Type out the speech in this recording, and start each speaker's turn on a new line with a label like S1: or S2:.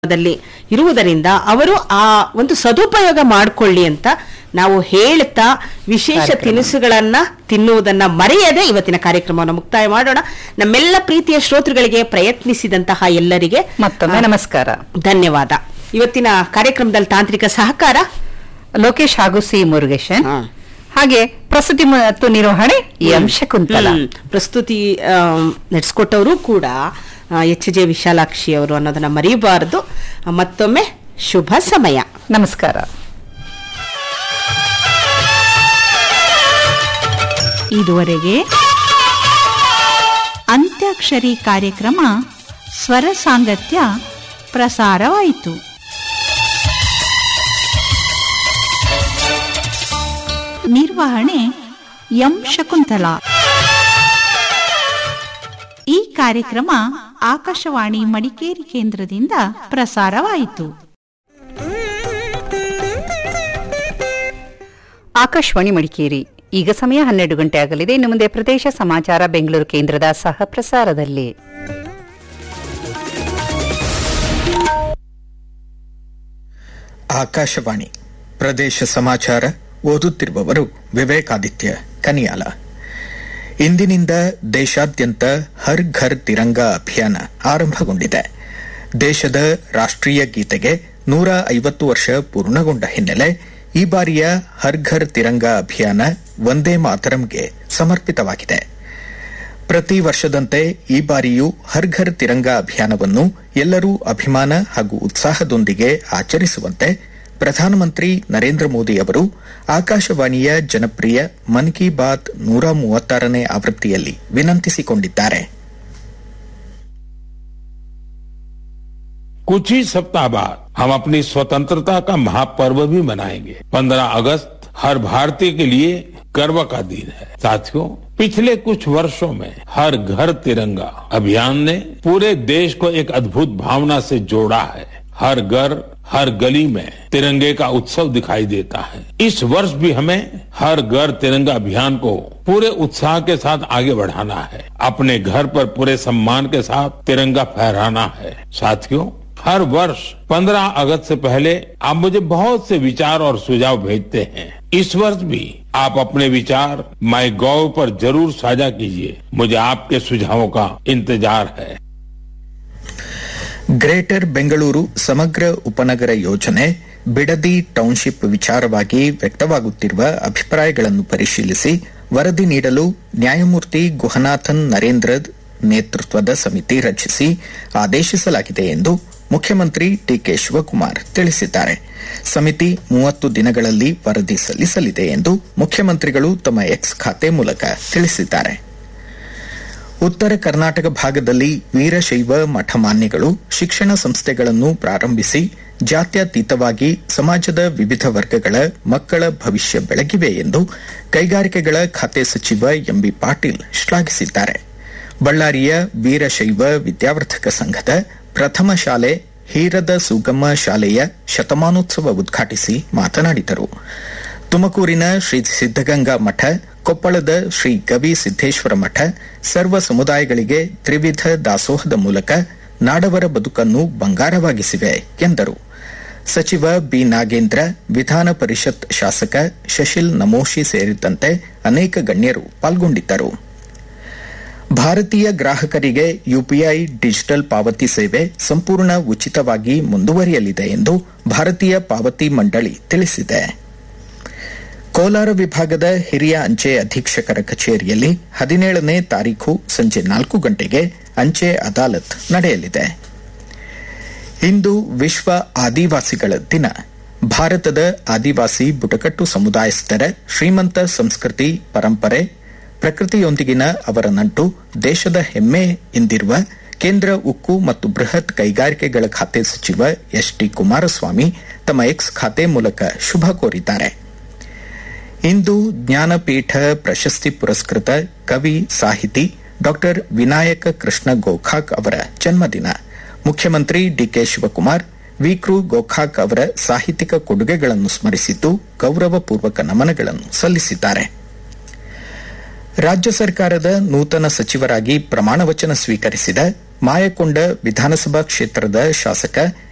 S1: ದಲ್ಲಿ ಇರುವುದರಿಂದ ಅವರು ಆ ಒಂದು ಸದುಪಯೋಗ ಮಾಡಿಕೊಳ್ಳಿ ಅಂತ ನಾವು ಹೇಳ್ತಾ ವಿಶೇಷ ತಿನಿಸುಗಳನ್ನ ತಿನ್ನುವುದನ್ನ ಮರೆಯದೆ ಇವತ್ತಿನ ಕಾರ್ಯಕ್ರಮವನ್ನು ಮುಕ್ತಾಯ ಮಾಡೋಣ ನಮ್ಮೆಲ್ಲ ಪ್ರೀತಿಯ ಶ್ರೋತೃಗಳಿಗೆ ಪ್ರಯತ್ನಿಸಿದಂತಹ ಎಲ್ಲರಿಗೆ
S2: ಮತ್ತೊಮ್ಮೆ
S1: ಆ,
S2: ನಮಸ್ಕಾರ
S1: ಧನ್ಯವಾದ ಇವತ್ತಿನ ಕಾರ್ಯಕ್ರಮದಲ್ಲಿ ತಾಂತ್ರಿಕ ಸಹಕಾರ
S2: ಲೋಕೇಶ್ ಹಾಗೂ ಸಿ ಮುರುಗೇಶನ್
S1: ಹಾ.
S2: ಹಾಗೆ ಪ್ರಸ್ತುತಿ ಮತ್ತು ನಿರ್ವಹಣೆ ಎಂ ಶಕುಂತಲ
S1: ಹ್ಮ್. ಪ್ರಸ್ತುತಿ ನಡೆಸ್ಕೊಟ್ಟವರು ಕೂಡ ಎಚ್ ಜೆ ವಿಶಾಲಾಕ್ಷಿ ಅವರು ಅನ್ನೋದನ್ನ ಮರೆಯಬಾರದು ಮತ್ತೊಮ್ಮೆ ಶುಭ ಸಮಯ
S2: ನಮಸ್ಕಾರ
S3: ಇದುವರೆಗೆ ಅಂತ್ಯಾಕ್ಷರಿ ಕಾರ್ಯಕ್ರಮ ಸ್ವರ ಸಾಂಗತ್ಯ ಪ್ರಸಾರವಾಯಿತು ನಿರ್ವಹಣೆ ಎಂ ಶಕುಂತಲಾ ಈ ಕಾರ್ಯಕ್ರಮ ಆಕಾಶವಾಣಿ ಮಡಿಕೇರಿ ಕೇಂದ್ರದಿಂದ ಪ್ರಸಾರವಾಯಿತು
S2: ಆಕಾಶವಾಣಿ ಮಡಿಕೇರಿ ಈಗ ಸಮಯ ಹನ್ನೆರಡು ಗಂಟೆ ಆಗಲಿದೆ ಇನ್ನು ಮುಂದೆ ಪ್ರದೇಶ ಸಮಾಚಾರ ಬೆಂಗಳೂರು ಕೇಂದ್ರದ ಸಹ ಪ್ರಸಾರದಲ್ಲಿ
S4: ಆಕಾಶವಾಣಿ ಪ್ರದೇಶ ಸಮಾಚಾರ ಓದುತ್ತಿರುವವರು ವಿವೇಕಾದಿತ್ಯ ಕನಿಯಾಲ ಇಂದಿನಿಂದ ದೇಶಾದ್ಯಂತ ಹರ್ ಘರ್ ತಿರಂಗ ಅಭಿಯಾನ ಆರಂಭಗೊಂಡಿದೆ ದೇಶದ ರಾಷ್ಟ್ರೀಯ ಗೀತೆಗೆ ನೂರ ಐವತ್ತು ವರ್ಷ ಪೂರ್ಣಗೊಂಡ ಹಿನ್ನೆಲೆ ಈ ಬಾರಿಯ ಹರ್ ಘರ್ ತಿರಂಗ ಅಭಿಯಾನ ಒಂದೇ ಮಾತರಂಗೆ ಸಮರ್ಪಿತವಾಗಿದೆ ಪ್ರತಿ ವರ್ಷದಂತೆ ಈ ಬಾರಿಯೂ ಹರ್ ಘರ್ ತಿರಂಗ ಅಭಿಯಾನವನ್ನು ಎಲ್ಲರೂ ಅಭಿಮಾನ ಹಾಗೂ ಉತ್ಸಾಹದೊಂದಿಗೆ ಆಚರಿಸುವಂತೆ ಪ್ರಧಾನಮಂತ್ರಿ ನರೇಂದ್ರ ಮೋದಿ ಅವರು ಆಕಾಶವಾಣಿಯ ಜನಪ್ರಿಯ ಮನ್ ಕಿ ಬಾತ್ ನೂರ ಮೂವತ್ತಾರನೇ ಆವೃತ್ತಿಯಲ್ಲಿ ವಿನಂತಿಸಿಕೊಂಡಿದ್ದಾರೆ
S5: कुछ ही सप्ताह बाद हम अपनी स्वतंत्रता का महापर्व भी मनाएंगे 15 अगस्त हर भारतीय के लिए गर्व का दिन है साथियों पिछले कुछ वर्षों में हर घर तिरंगा अभियान ने पूरे देश को एक अद्भुत भावना से जोड़ा है हर घर हर गली में तिरंगे का उत्सव दिखाई देता है इस वर्ष भी हमें हर घर तिरंगा अभियान को पूरे उत्साह के साथ आगे बढ़ाना है अपने घर पर पूरे सम्मान के साथ तिरंगा फहराना है साथियों हर वर्ष 15 अगस्त से पहले आप मुझे बहुत से विचार और सुझाव भेजते हैं इस वर्ष भी आप अपने विचार माई गॉव पर जरूर साझा कीजिए मुझे आपके सुझावों का इंतजार है
S4: ಗ್ರೇಟರ್ ಬೆಂಗಳೂರು ಸಮಗ್ರ ಉಪನಗರ ಯೋಜನೆ ಬಿಡದಿ ಟೌನ್ಶಿಪ್ ವಿಚಾರವಾಗಿ ವ್ಯಕ್ತವಾಗುತ್ತಿರುವ ಅಭಿಪ್ರಾಯಗಳನ್ನು ಪರಿಶೀಲಿಸಿ ವರದಿ ನೀಡಲು ನ್ಯಾಯಮೂರ್ತಿ ಗುಹನಾಥನ್ ನರೇಂದ್ರ ನೇತೃತ್ವದ ಸಮಿತಿ ರಚಿಸಿ ಆದೇಶಿಸಲಾಗಿದೆ ಎಂದು ಮುಖ್ಯಮಂತ್ರಿ ಡಿಕೆ ಶಿವಕುಮಾರ್ ತಿಳಿಸಿದ್ದಾರೆ ಸಮಿತಿ ಮೂವತ್ತು ದಿನಗಳಲ್ಲಿ ವರದಿ ಸಲ್ಲಿಸಲಿದೆ ಎಂದು ಮುಖ್ಯಮಂತ್ರಿಗಳು ತಮ್ಮ ಎಕ್ಸ್ ಖಾತೆ ಮೂಲಕ ತಿಳಿಸಿದ್ದಾರೆ ಉತ್ತರ ಕರ್ನಾಟಕ ಭಾಗದಲ್ಲಿ ವೀರಶೈವ ಮಠಮಾನ್ಯಗಳು ಶಿಕ್ಷಣ ಸಂಸ್ಥೆಗಳನ್ನು ಪ್ರಾರಂಭಿಸಿ ಜಾತ್ಯತೀತವಾಗಿ ಸಮಾಜದ ವಿವಿಧ ವರ್ಗಗಳ ಮಕ್ಕಳ ಭವಿಷ್ಯ ಬೆಳಗಿವೆ ಎಂದು ಕೈಗಾರಿಕೆಗಳ ಖಾತೆ ಸಚಿವ ಎಂಬಿ ಪಾಟೀಲ್ ಶ್ಲಾಘಿಸಿದ್ದಾರೆ ಬಳ್ಳಾರಿಯ ವೀರಶೈವ ವಿದ್ಯಾವರ್ಧಕ ಸಂಘದ ಪ್ರಥಮ ಶಾಲೆ ಹೀರದ ಸುಗಮ ಶಾಲೆಯ ಶತಮಾನೋತ್ಸವ ಉದ್ಘಾಟಿಸಿ ಮಾತನಾಡಿದರು ತುಮಕೂರಿನ ಶ್ರೀ ಸಿದ್ದಗಂಗಾ ಮಠ ಕೊಪ್ಪಳದ ಶ್ರೀ ಗವಿ ಸಿದ್ದೇಶ್ವರ ಮಠ ಸರ್ವ ಸಮುದಾಯಗಳಿಗೆ ತ್ರಿವಿಧ ದಾಸೋಹದ ಮೂಲಕ ನಾಡವರ ಬದುಕನ್ನು ಬಂಗಾರವಾಗಿಸಿವೆ ಎಂದರು ಸಚಿವ ಬಿ ನಾಗೇಂದ್ರ ವಿಧಾನ ಪರಿಷತ್ ಶಾಸಕ ಶಶಿಲ್ ನಮೋಶಿ ಸೇರಿದಂತೆ ಅನೇಕ ಗಣ್ಯರು ಪಾಲ್ಗೊಂಡಿದ್ದರು ಭಾರತೀಯ ಗ್ರಾಹಕರಿಗೆ ಯುಪಿಐ ಡಿಜಿಟಲ್ ಪಾವತಿ ಸೇವೆ ಸಂಪೂರ್ಣ ಉಚಿತವಾಗಿ ಮುಂದುವರಿಯಲಿದೆ ಎಂದು ಭಾರತೀಯ ಪಾವತಿ ಮಂಡಳಿ ತಿಳಿಸಿದೆ ಕೋಲಾರ ವಿಭಾಗದ ಹಿರಿಯ ಅಂಚೆ ಅಧೀಕ್ಷಕರ ಕಚೇರಿಯಲ್ಲಿ ಹದಿನೇಳನೇ ತಾರೀಖು ಸಂಜೆ ನಾಲ್ಕು ಗಂಟೆಗೆ ಅಂಚೆ ಅದಾಲತ್ ನಡೆಯಲಿದೆ ಇಂದು ವಿಶ್ವ ಆದಿವಾಸಿಗಳ ದಿನ ಭಾರತದ ಆದಿವಾಸಿ ಬುಡಕಟ್ಟು ಸಮುದಾಯಸ್ಥರ ಶ್ರೀಮಂತ ಸಂಸ್ಕೃತಿ ಪರಂಪರೆ ಪ್ರಕೃತಿಯೊಂದಿಗಿನ ಅವರ ನಂಟು ದೇಶದ ಹೆಮ್ಮೆ ಎಂದಿರುವ ಕೇಂದ್ರ ಉಕ್ಕು ಮತ್ತು ಬೃಹತ್ ಕೈಗಾರಿಕೆಗಳ ಖಾತೆ ಸಚಿವ ಎಸ್ ಟಿ ಕುಮಾರಸ್ವಾಮಿ ತಮ್ಮ ಎಕ್ಸ್ ಖಾತೆ ಮೂಲಕ ಶುಭ ಕೋರಿದ್ದಾರೆ ಇಂದು ಜ್ಞಾನಪೀಠ ಪ್ರಶಸ್ತಿ ಪುರಸ್ಕೃತ ಕವಿ ಸಾಹಿತಿ ಡಾ ವಿನಾಯಕ ಕೃಷ್ಣ ಗೋಖಾಕ್ ಅವರ ಜನ್ಮದಿನ ಮುಖ್ಯಮಂತ್ರಿ ಡಿಕೆ ಶಿವಕುಮಾರ್ ವಿಕ್ರು ಗೋಖಾಕ್ ಅವರ ಸಾಹಿತ್ಯಿಕ ಕೊಡುಗೆಗಳನ್ನು ಸ್ಮರಿಸಿದ್ದು ಗೌರವಪೂರ್ವಕ ನಮನಗಳನ್ನು ಸಲ್ಲಿಸಿದ್ದಾರೆ ರಾಜ್ಯ ಸರ್ಕಾರದ ನೂತನ ಸಚಿವರಾಗಿ ಪ್ರಮಾಣವಚನ ಸ್ವೀಕರಿಸಿದ ಮಾಯಕೊಂಡ ವಿಧಾನಸಭಾ ಕ್ಷೇತ್ರದ ಶಾಸಕ